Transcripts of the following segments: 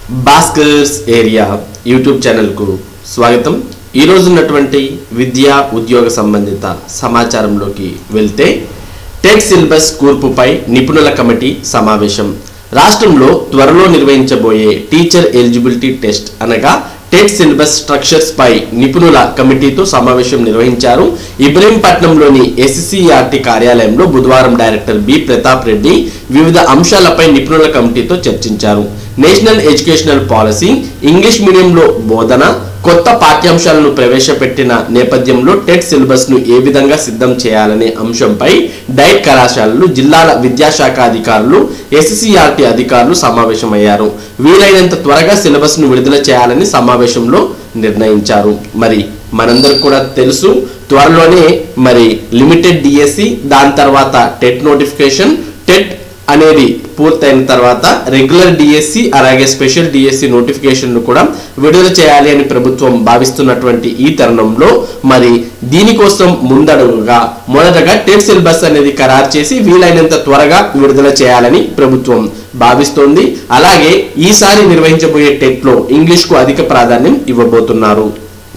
Bhaskar's area YouTube ఛానల్కు స్వాగతం ఈరోజు ఉన్నటువంటి విద్యా ఉద్యోగ సంబంధిత సమాచారంలోకి వెళ్తే టెట్ సిలబస్ కూర్పుపై నిపుణుల కమిటీ సమావేశం రాష్ట్రంలో త్వరలో నిర్వహించబోయే టీచర్ ఎలిజిబిలిటీ టెస్ట్ అనగా టెట్ సిలబస్ స్ట్రక్చర్స్ పై నిపుణుల కమిటీతో సమావేశం నిర్వహించారు ఇబ్రహీంపట్నంలోని ఎస్సీఆర్టీ కార్యాలయంలో బుధవారం డైరెక్టర్ బి ప్రతాప్ రెడ్డి వివిధ అంశాలపై నిపుణుల కమిటీతో చర్చించారు నేషనల్ ఎడ్యుకేషనల్ పాలసీ ఇంగ్లీష్ మీడియంలో బోధన కొత్త పాఠ్యాంశాలను ప్రవేశపెట్టిన నేపథ్యంలో టెట్ సిలబస్ ను ఏ విధంగా సిద్ధం చేయాలనే అంశంపై డైట్ కళాశాలలు జిల్లాల విద్యాశాఖ అధికారులు ఎస్సీఆర్టీ అధికారులు సమావేశమయ్యారు వీలైనంత త్వరగా సిలబస్ ను విడుదల చేయాలని సమావేశంలో నిర్ణయించారు మరి మనందరికి కూడా తెలుసు త్వరలోనే మరి లిమిటెడ్ డిఎస్సి దాని తర్వాత టెట్ నోటిఫికేషన్ టెట్ అనేది పూర్తయిన తర్వాత రెగ్యులర్ డిఎస్సి అలాగే స్పెషల్ డిఎస్సి నోటిఫికేషన్ను కూడా విడుదల చేయాలి అని ప్రభుత్వం భావిస్తున్నటువంటి ఈ తరుణంలో మరి దీనికోసం ముందడుగుగా మొదటగా టెట్ సిలబస్ అనేది ఖరారు చేసి వీలైనంత త్వరగా విడుదల చేయాలని ప్రభుత్వం భావిస్తోంది అలాగే ఈసారి నిర్వహించబోయే టెట్ లో ఇంగ్లీష్ కు అధిక ప్రాధాన్యం ఇవ్వబోతున్నారు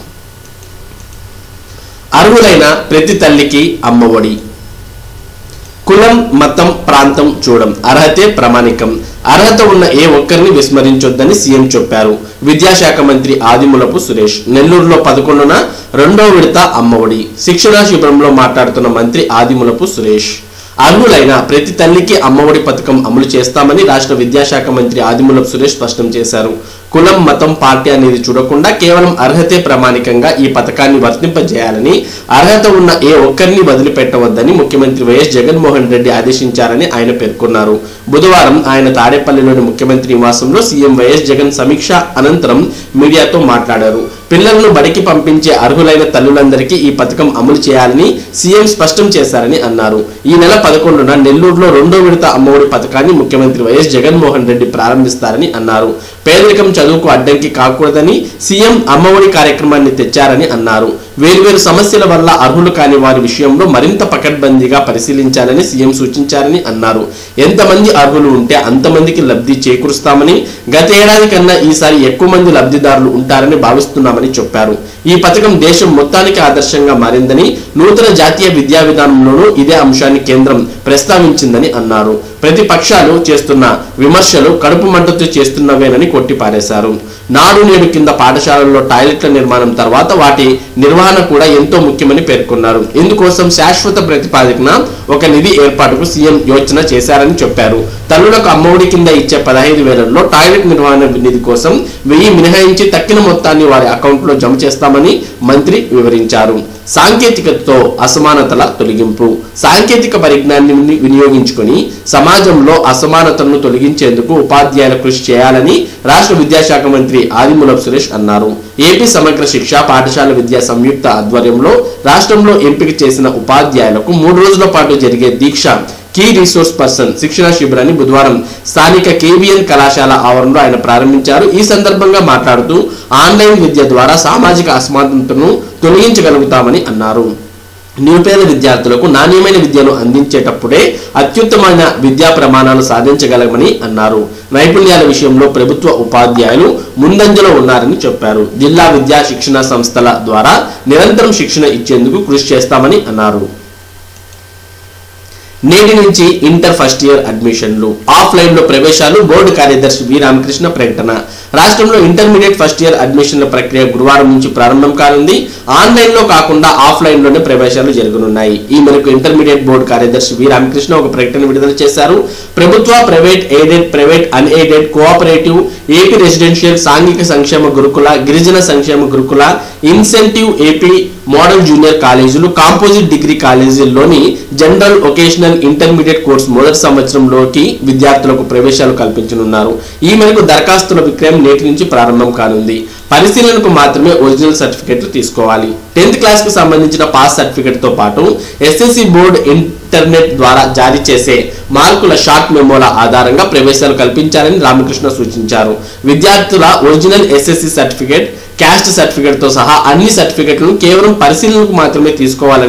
అర్హులైన ప్రతి తల్లికి అమ్మఒడి కులం మతం ప్రాంతం చూడం అర్హతే ప్రామాణికం అర్హత ఉన్న ఏ ఒక్కరిని విస్మరించొద్దని సీఎం చెప్పారు విద్యాశాఖ మంత్రి ఆదిమూలపు సురేష్ నెల్లూరులో పదకొండున రెండో విడత అమ్మఒడి శిక్షణా శిబిరంలో మాట్లాడుతున్న మంత్రి ఆదిమూలపు సురేష్ అర్హులైన ప్రతి తల్లికి అమ్మఒడి పథకం అమలు చేస్తామని రాష్ట్ర విద్యాశాఖ మంత్రి ఆదిమూలపు సురేష్ స్పష్టం చేశారు కులం మతం పార్టీ అనేది చూడకుండా కేవలం అర్హతే ప్రామాణికంగా ఈ పథకాన్ని వర్తింపజేయాలని అర్హత ఉన్న ఏ ఒక్కరిని వదిలిపెట్టవద్దని ముఖ్యమంత్రి వైఎస్ జగన్మోహన్ రెడ్డి ఆదేశించారని ఆయన పేర్కొన్నారు బుధవారం ఆయన తాడేపల్లిలోని ముఖ్యమంత్రి నివాసంలో సీఎం వైఎస్ జగన్ సమీక్ష అనంతరం మీడియాతో మాట్లాడారు పిల్లలను బడికి పంపించే అర్హులైన తల్లులందరికీ ఈ పథకం అమలు చేయాలని సీఎం స్పష్టం చేశారని అన్నారు ఈ నెల పదకొండున నెల్లూరులో రెండో విడత అమ్మఒడి పథకాన్ని ముఖ్యమంత్రి వైఎస్ జగన్మోహన్ రెడ్డి ప్రారంభిస్తారని అన్నారు పేదరికం చదువుకు అడ్డంకి కాకూడదని సీఎం అమ్మఒడి కార్యక్రమాన్ని తెచ్చారని అన్నారు వేర్వేరు సమస్యల వల్ల అర్హులు కాని వారి విషయంలో మరింత పకడ్బందీగా పరిశీలించాలని సీఎం సూచించారని అన్నారు ఎంతమంది అర్హులు ఉంటే అంతమందికి లబ్ధి చేకూరుస్తామని గత ఏడాది కన్నా ఈసారి ఎక్కువ మంది లబ్ధిదారులు ఉంటారని భావిస్తున్నామని చెప్పారు ఈ పథకం దేశం మొత్తానికి ఆదర్శంగా మారిందని నూతన జాతీయ విద్యా విధానంలోనూ ఇదే అంశాన్ని కేంద్రం ప్రస్తావించిందని అన్నారు ప్రతిపక్షాలు చేస్తున్న విమర్శలు కడుపు మంటతో చేస్తున్నవేనని కొట్టిపారేశారు నాడు నేడు కింద పాఠశాలల్లో టాయిలెట్ల నిర్మాణం తర్వాత వాటి నిర్వహణ కూడా ఎంతో ముఖ్యమని పేర్కొన్నారు ఇందుకోసం శాశ్వత ప్రతిపాదికన ఒక నిధి ఏర్పాటుకు సీఎం యోచన చేశారని చెప్పారు తల్లులకు అమ్మఒడి కింద ఇచ్చే పదహైదు వేలలో టాయిలెట్ నిర్వహణ నిధి కోసం వెయ్యి మినహాయించి తక్కిన మొత్తాన్ని వారి అకౌంట్లో జమ చేస్తామని మంత్రి వివరించారు సాంకేతికతతో అసమానతల తొలగింపు సాంకేతిక పరిజ్ఞానాన్ని వినియోగించుకొని సమాజంలో అసమానతలను తొలగించేందుకు ఉపాధ్యాయుల కృషి చేయాలని రాష్ట్ర విద్యాశాఖ మంత్రి ఆదిమూలపు సురేష్ అన్నారు ఏపీ సమగ్ర శిక్ష పాఠశాల విద్యా సంయుక్త ఆధ్వర్యంలో రాష్ట్రంలో ఎంపిక చేసిన ఉపాధ్యాయులకు మూడు రోజుల పాటు జరిగే దీక్ష కీ రిసోర్స్ పర్సన్ శిక్షణ శిబిరాన్ని బుధవారం స్థానిక కేవీఎన్ కళాశాల ఆవరణలో ఆయన ప్రారంభించారు ఈ సందర్భంగా మాట్లాడుతూ ఆన్లైన్ విద్య ద్వారా సామాజిక అసమానతను తొలగించగలుగుతామని అన్నారు నిరుపేద విద్యార్థులకు నాణ్యమైన విద్యను అందించేటప్పుడే అత్యుత్తమైన విద్యా ప్రమాణాలు సాధించగలమని అన్నారు నైపుణ్యాల విషయంలో ప్రభుత్వ ఉపాధ్యాయులు ముందంజలో ఉన్నారని చెప్పారు జిల్లా విద్యా శిక్షణ సంస్థల ద్వారా నిరంతరం శిక్షణ ఇచ్చేందుకు కృషి చేస్తామని అన్నారు నేటి నుంచి ఇంటర్ ఫస్ట్ ఇయర్ అడ్మిషన్లు ఆఫ్లైన్ లో ప్రవేశాలు బోర్డు కార్యదర్శి వి రామకృష్ణ ప్రకటన రాష్ట్రంలో ఇంటర్మీడియట్ ఫస్ట్ ఇయర్ అడ్మిషన్ల ప్రక్రియ గురువారం నుంచి ప్రారంభం కానుంది ఆన్లైన్ లో కాకుండా ఆఫ్లైన్ లోనే ప్రవేశాలు జరగనున్నాయి ఈ మేరకు ఇంటర్మీడియట్ బోర్డు కార్యదర్శి వి రామకృష్ణ ఒక ప్రకటన విడుదల చేశారు ప్రభుత్వ private aided private unaided cooperative AP residential సాంఘిక సంక్షేమ గురుకుల గిరిజన సంక్షేమ గురుకుల ఇన్సెంటివ్ ఏపీ మోడల్ జూనియర్ కాలేజీలు కాంపోజిట్ డిగ్రీ కాలేజీల్లోని జనరల్ ఒకేషనల్ ఇంటర్మీడియట్ కోర్స్ మొదటి సంవత్సరంలోకి విద్యార్థులకు ప్రవేశాలు కల్పించనున్నారు ఈ మేరకు దరఖాస్తుల విక్రయం నేటి నుంచి ప్రారంభం కానుంది పరిశీలనకు మాత్రమే ఒరిజినల్ సర్టిఫికెట్లు తీసుకోవాలి టెన్త్ క్లాస్ కు సంబంధించిన పాస్ సర్టిఫికెట్ తో పాటు ఎస్ఎస్సి బోర్డు ఇంటర్నెట్ ద్వారా జారీ చేసే మార్కుల షార్ట్ మెమోల ఆధారంగా ప్రవేశాలు కల్పించాలని రామకృష్ణ సూచించారు విద్యార్థుల original SSC certificate caste certificate తో సహా అన్ని సర్టిఫికెట్లను కేవలం పరిశీలనకు మాత్రమే తీసుకోవాలని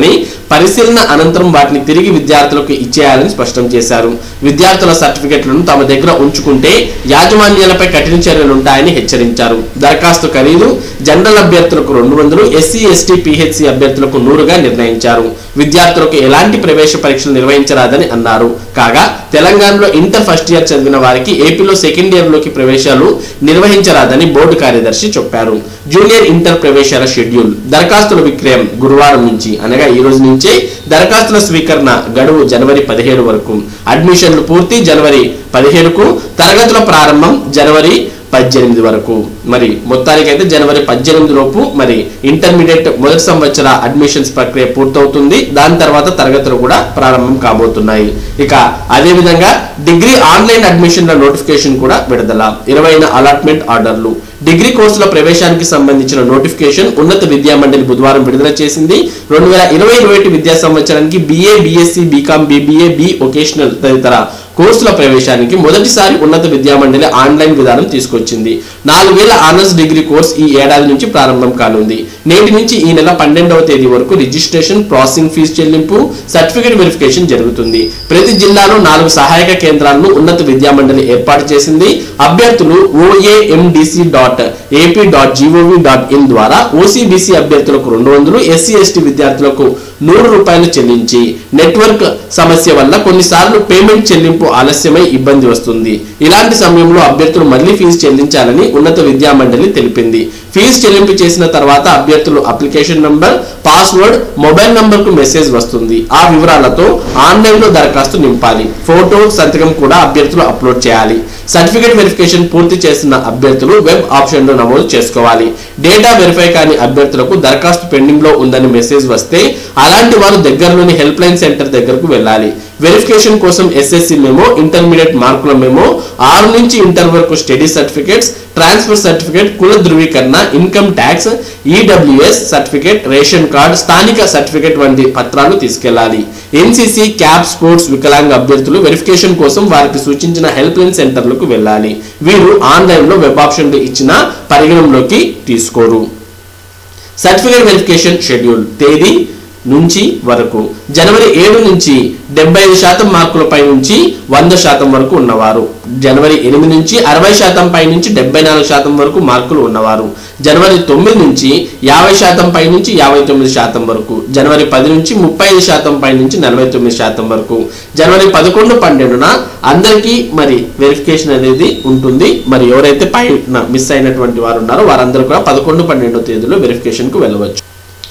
పరిశీలన అనంతరం వాటిని తిరిగి విద్యార్థులకు ఇచ్చేయాలని స్పష్టం చేశారు విద్యార్థుల సర్టిఫికెట్లను తమ దగ్గర ఉంచుకుంటే యాజమాన్యాలపై కఠిన చర్యలుంటాయని హెచ్చరించారు దరఖాస్తు ఖరీదు జనరల్ అభ్యర్థులకు రెండు వందలు ఎస్సీ ఎస్టీ పిహెచ్సి అభ్యర్థులకు నూరుగా నిర్ణయించారు విద్యార్థులకు ఎలాంటి ప్రవేశ పరీక్షలు నిర్వహించరాదని అన్నారు కాగా తెలంగాణలో ఇంటర్ ఫస్ట్ ఇయర్ చదివిన వారికి ఏపీలో సెకండ్ ఇయర్ లోకి ప్రవేశాలు నిర్వహించరాదని బోర్డు కార్యదర్శి చెప్పారు జూనియర్ ఇంటర్ ప్రవేశాల షెడ్యూల్ దరఖాస్తుల విక్రయం గురువారం నుంచి అనగా ఈ రోజు నుంచే దరఖాస్తుల స్వీకరణ గడువు జనవరి పదిహేడు వరకు అడ్మిషన్లు పూర్తి జనవరి పదిహేడుకు తరగతుల ప్రారంభం జనవరి పద్దెనిమిది వరకు మరి మొత్తానికైతే జనవరి పద్దెనిమిది లోపు మరి ఇంటర్మీడియట్ మొదటి సంవత్సర అడ్మిషన్స్ ప్రక్రియ పూర్తవుతుంది దాని తర్వాత తరగతులు కూడా ప్రారంభం కాబోతున్నాయి ఇక అదే విధంగా డిగ్రీ ఆన్లైన్ అడ్మిషన్ల నోటిఫికేషన్ కూడా విడుదల ఇరవైన అలాట్మెంట్ ఆర్డర్లు డిగ్రీ కోర్సుల ప్రవేశానికి సంబంధించిన నోటిఫికేషన్ ఉన్నత విద్యా మండలి బుధవారం విడుదల చేసింది రెండు వేల ఇరవై ఇరవై ఒకటి విద్యా సంవత్సరానికి BA BSc BCom BBA B vocational తదితర కోర్సుల ప్రవేశానికి మొదటిసారి ఉన్నత విద్యా మండలి ఆన్లైన్ విధానం తీసుకొచ్చింది నాలుగు వేల ఆనర్స్ డిగ్రీ కోర్స్ ఈ ఏడాది నుంచి ప్రారంభం కానుంది నేటి నుంచి ఈ నెల పన్నెండవ తేదీ వరకు రిజిస్ట్రేషన్ ప్రాసెసింగ్ ఫీజు చెల్లింపు సర్టిఫికేట్ వెరిఫికేషన్ జరుగుతుంది ప్రతి జిల్లాలో నాలుగు సహాయక కేంద్రాలను ఉన్నత విద్యా మండలి ఏర్పాటు చేసింది అభ్యర్థులు OAMDC dot AP dot gov dot in ద్వారా ఓసీబీసీ అభ్యర్థులకు రెండు వందలు ఎస్సీ ఎస్టీ విద్యార్థులకు నూరు రూపాయలు చెల్లించి నెట్వర్క్ సమస్య వల్ల కొన్నిసార్లు పేమెంట్ చెల్లింపు ఆలస్యమై ఇబ్బంది వస్తుంది ఇలాంటి సమయంలో అభ్యర్థులు మళ్లీ ఫీజు చెల్లించాలని ఉన్నత విద్యా మండలి తెలిపింది ఫీజు చెల్లింపు చేసిన తర్వాత అభ్యర్థులు application number password mobile number కు మెసేజ్ వస్తుంది ఆ వివరాలతో ఆన్లైన్ లో దరఖాస్తు నింపాలి ఫోటో సంతకం కూడా అభ్యర్థులు అప్లోడ్ చేయాలి సర్టిఫికేట్ వెరిఫికేషన్ పూర్తి చేసిన అభ్యర్థులు వెబ్ ఆప్షన్ లో నమోదు చేసుకోవాలి డేటా వెరిఫై కాని అభ్యర్థులకు దరఖాస్తు పెండింగ్ లో ఉందని మెసేజ్ వస్తే అలాంటి వారు దగ్గరలోని హెల్ప్ లైన్ సెంటర్ దగ్గరకు వెళ్ళాలి వెరిఫికేషన్ కోసం ఎస్ఎస్సి మెమో ఇంటర్మీడియట్ మార్కుల మెమో ఆరు నుంచి ఇంటర్ వరకు స్టడీ సర్టిఫికేట్స్ ట్రాన్స్ఫర్ సర్టిఫికేట్ కుల ధృవీకరణ income tax EWS certificate ration card స్థానిక సర్టిఫికేట్ వంటి పత్రాలు తీసుకెళ్లాలి ఎన్సీసీ క్యాబ్ స్పోర్ట్స్ వికలాంగ అభ్యర్థులు వెరిఫికేషన్ కోసం వారికి సూచించిన హెల్ప్ లైన్ సెంటర్లకు వెళ్ళాలి వీరు ఆన్లైన్ లో వెబ్ ఆప్షన్లు ఇచ్చిన పరిగణంలోకి తీసుకోరు సర్టిఫికేట్ వెరిఫికేషన్ షెడ్యూల్ తేదీ నుంచి వరకు జనవరి ఏడు నుంచి డెబ్బై ఐదు శాతం మార్కులపై నుంచి వంద శాతం వరకు ఉన్నవారు జనవరి ఎనిమిది నుంచి అరవై శాతం పై నుంచి డెబ్బై నాలుగు శాతం వరకు మార్కులు ఉన్నవారు జనవరి తొమ్మిది నుంచి యాభై శాతం పై నుంచి యాభై తొమ్మిది శాతం వరకు జనవరి పది నుంచి ముప్పై ఐదు శాతం పై నుంచి నలభై తొమ్మిది శాతం వరకు జనవరి పదకొండు పన్నెండున అందరికీ మరి వెరిఫికేషన్ అనేది ఉంటుంది మరి ఎవరైతే పైన మిస్ అయినటువంటి వారు ఉన్నారో వారందరూ కూడా పదకొండు పన్నెండో తేదీలో వెరిఫికేషన్ కు వెళ్ళవచ్చు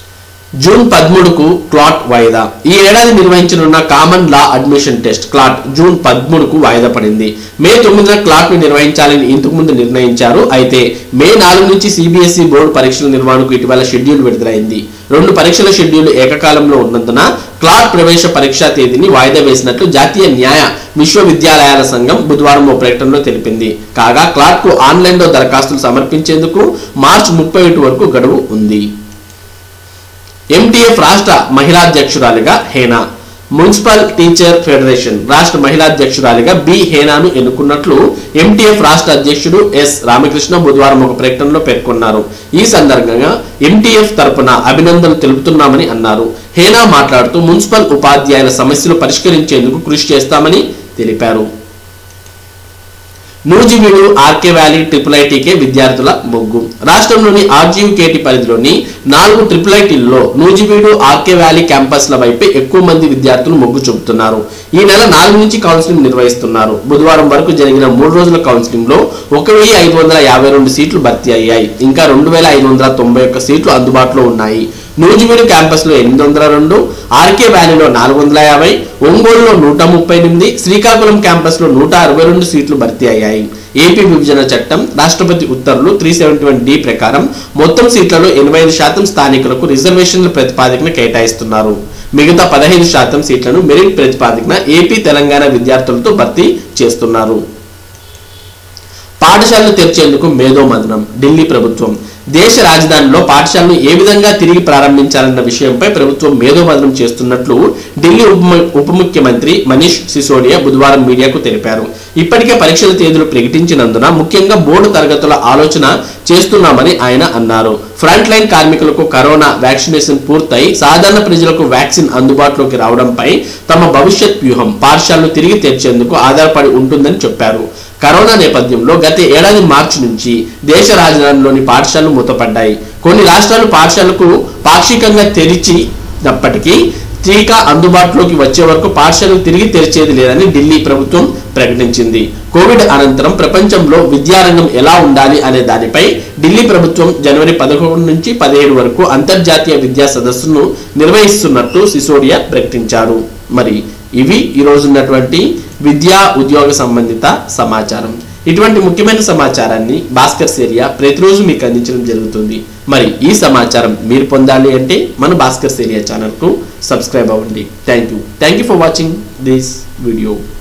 జూన్ పదమూడుకు క్లాట్ వాయిదా ఈ ఏడాది నిర్వహించనున్న common law admission test CLAT June పదమూడుకు వాయిదా పడింది మే తొమ్మిదిన క్లాట్ ను నిర్వహించాలని ఇంతకు ముందు నిర్ణయించారు అయితే మే నాలుగు నుంచి సిబిఎస్ఈ బోర్డు పరీక్షల నిర్వహణకు ఇటీవల షెడ్యూల్ విడుదలైంది రెండు పరీక్షల షెడ్యూల్ ఏకకాలంలో ఉన్నందున క్లాట్ ప్రవేశ పరీక్షా తేదీని వాయిదా వేసినట్లు జాతీయ న్యాయ విశ్వవిద్యాలయాల సంఘం బుధవారం ఓ ప్రకటనలో తెలిపింది కాగా క్లాట్ కు ఆన్లైన్ లో దరఖాస్తులు సమర్పించేందుకు మార్చి ముప్పై ఒకటి వరకు గడువు ఉంది ఎంటీఎఫ్ రాష్ట్ర మహిళాధ్యక్షురాలిగా హేనా మున్సిపల్ టీచర్ ఫెడరేషన్ రాష్ట్ర మహిళాధ్యక్షురాలిగా బి హేనాను ఎన్నుకున్నట్లు ఎంటీఎఫ్ రాష్ట్ర అధ్యక్షుడు ఎస్ రామకృష్ణ బుధవారం ఒక ప్రకటనలో పేర్కొన్నారు ఈ సందర్భంగా ఎంటీఎఫ్ తరపున అభినందనలు తెలుపుతున్నామని అన్నారు హేనా మాట్లాడుతూ మున్సిపల్ ఉపాధ్యాయుల సమస్యలు పరిష్కరించేందుకు కృషి చేస్తామని తెలిపారు నూజివీడు ఆర్కే వ్యాలీ ట్రిపుల్ ఐటీకే విద్యార్థుల మొగ్గు రాష్ట్రంలోని ఆర్జీవికేటి పరిధిలోని నాలుగు ట్రిపుల్ ఐటీల్లో నూజివీడు ఆర్కే వ్యాలీ క్యాంపస్ల వైపే ఎక్కువ మంది విద్యార్థులు మొగ్గు చూపుతున్నారు ఈ నెల నాలుగు నుంచి కౌన్సిలింగ్ నిర్వహిస్తున్నారు బుధవారం వరకు జరిగిన మూడు రోజుల కౌన్సిలింగ్ లో ఒక వెయ్యి ఐదు వందల యాభై రెండు సీట్లు భర్తీ అయ్యాయి ఇంకా రెండు వేల ఐదు వందల తొంభై ఒక్క సీట్లు అందుబాటులో ఉన్నాయి నూజివీడు క్యాంపస్ లో ఎనిమిది వందల రెండు ఆర్కే వ్యాలీలో నాలుగు వందల యాభై ఒంగోలులో నూట ముప్పై ఎనిమిది శ్రీకాకుళం క్యాంపస్ లో నూట అరవై రెండు సీట్లు భర్తీ అయ్యాయి ఏపీ విభజన చట్టం రాష్ట్రపతి ఉత్తర్వులు త్రీ సెవెంటీ వన్ డి ప్రకారం మొత్తం సీట్లలో ఎనభై ఐదు శాతం స్థానికులకు రిజర్వేషన్ల ప్రతిపాదికన కేటాయిస్తున్నారు మిగతా పదహైదు శాతం సీట్లను మెరిట్ ప్రతిపాదికన ఏపీ తెలంగాణ విద్యార్థులతో భర్తీ చేస్తున్నారు పాఠశాలలు తెరిచేందుకు మేధోమథనం ఢిల్లీ ప్రభుత్వం దేశ రాజధానిలో పాఠశాలను ఏ విధంగా తిరిగి ప్రారంభించాలన్న విషయంపై ప్రభుత్వం మేధోమథనం చేస్తున్నట్లు ఢిల్లీ ఉప ఉప ముఖ్యమంత్రి మనీష్ సిసోడియా బుధవారం మీడియాకు తెలిపారు ఇప్పటికే పరీక్షల తేదీలు ప్రకటించినందున ముఖ్యంగా బోర్డు తరగతుల ఆలోచన చేస్తున్నామని ఆయన అన్నారు ఫ్రంట్ లైన్ కార్మికులకు కరోనా వ్యాక్సినేషన్ పూర్తయి సాధారణ ప్రజలకు వ్యాక్సిన్ అందుబాటులోకి రావడంపై తమ భవిష్యత్ వ్యూహం పాఠశాలను తిరిగి తెరిచేందుకు ఆధారపడి ఉంటుందని చెప్పారు కరోనా నేపథ్యంలో గత ఏడాది మార్చి నుంచి దేశ రాజధానిలోని పాఠశాలలు మూతపడ్డాయి కొన్ని రాష్ట్రాలు పాఠశాలకు పాక్షికంగా తెరిచినప్పటికీ టీకా అందుబాటులోకి వచ్చే వరకు పాఠశాలలు తిరిగి తెరిచేది లేదని ఢిల్లీ ప్రభుత్వం ప్రకటించింది కోవిడ్ అనంతరం ప్రపంచంలో విద్యారంగం ఎలా ఉండాలి అనే దానిపై ఢిల్లీ ప్రభుత్వం జనవరి పదకొండు నుంచి పదిహేడు వరకు అంతర్జాతీయ విద్యా సదస్సును నిర్వహిస్తున్నట్టు సిసోడియా ప్రకటించారు మరి ఇవి ఈ రోజు ఉన్నటువంటి విద్యా ఉద్యోగ సంబంధిత సమాచారం ఇటువంటి ముఖ్యమైన సమాచారాన్ని భాస్కర్ సేరియా ప్రతిరోజు మీకు అందించడం జరుగుతుంది మరి ఈ సమాచారం మీరు పొందాలి అంటే మన భాస్కర్ సేరియా ఛానల్కు సబ్స్క్రైబ్ అవ్వండి thank you thank you for watching this video